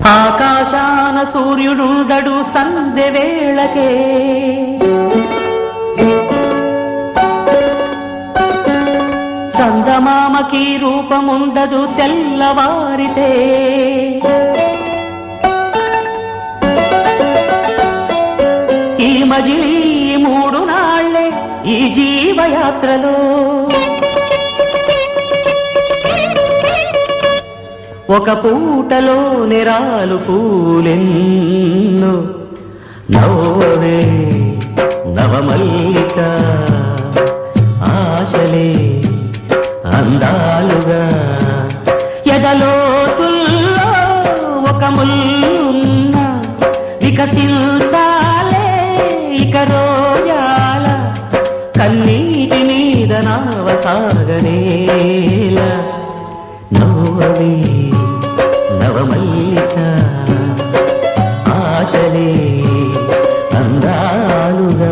ఆకాశాన సూర్యుడుండడు సందె వేళకే చందమామకి రూపముండదు తెల్లవారితే ఈ మజిలీ మూడు నాళ్లే ఈ జీవయాత్రలో ఒక పూటలో నిరాలు పూలెన్ను నవ్వవే నవమల్లిక ఆశలే అందాలుగా ఎదలోతుల్లో ఒక ముల్లున్న వికసించాలే ఇక రోజాల కన్నీటి మీద నావసాగనేల నవ్వవే నవమల్లిక ఆశలే అందాలుగా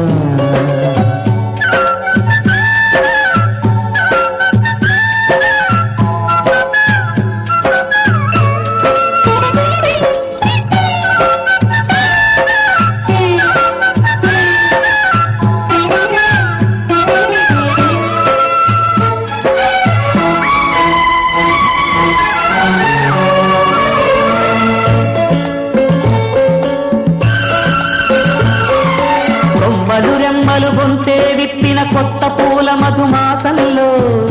కొమ్మలు రెమ్మలు గొంతే విప్పిన కొత్త పూల మధుమాసంలో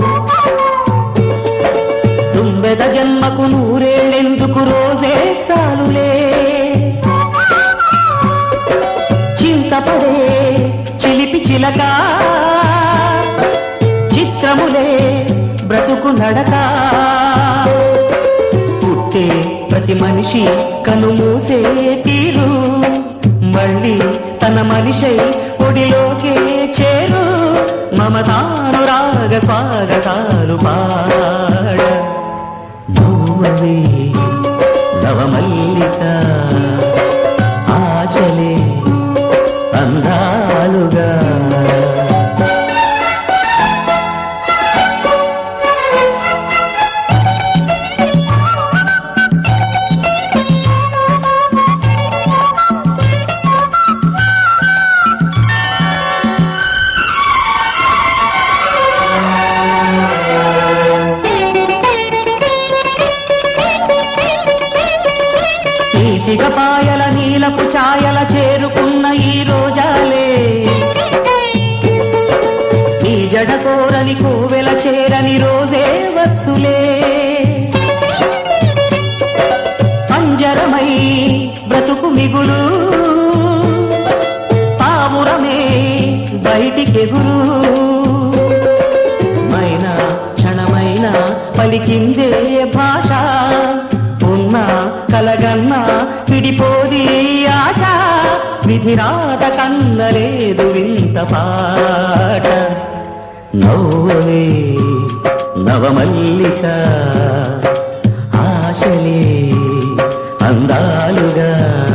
తుంబెద జన్మకు నూరేళ్ళెందుకు రోజే చాలులే చింతపడే చిలిపి చిలక చిత్రములే బ్రతుకు నడక పుట్టే ప్రతి మనిషి కనుమూసే తీరు మళ్ళీ తన మనిషై ఒడిలోకే చేరు మమతానురాగ స్వాగతాలు పాడ నవ్వవే నవమల్లిక ఆశలే అందాలుగా ఈ సిగపాయల నీలపు ఛాయల చేరుకున్న ఈ రోజాలే ఈ జడ కోరని కోవెల చేరని రోజే వచ్చులే పంజరమై బ్రతుకు మిగులు పావురమే బయటికెగురు మైన క్షణమైన పలికిందే భాష ఉన్న కలగన్న విడిపోది ఆశ విధిరాత కన్నలేదు వింత పాట నవ్వవే నవమల్లిక ఆశలే అందాలుగా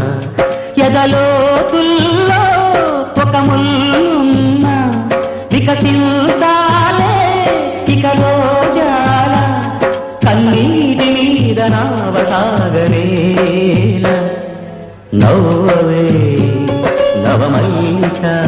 ఎదలోతుల్లో ఒక ముల్లున్న వికసించాలే ఇక రోజాల కన్నీటి మీద నావసాగరేల నవ్వవే నవమల్లిక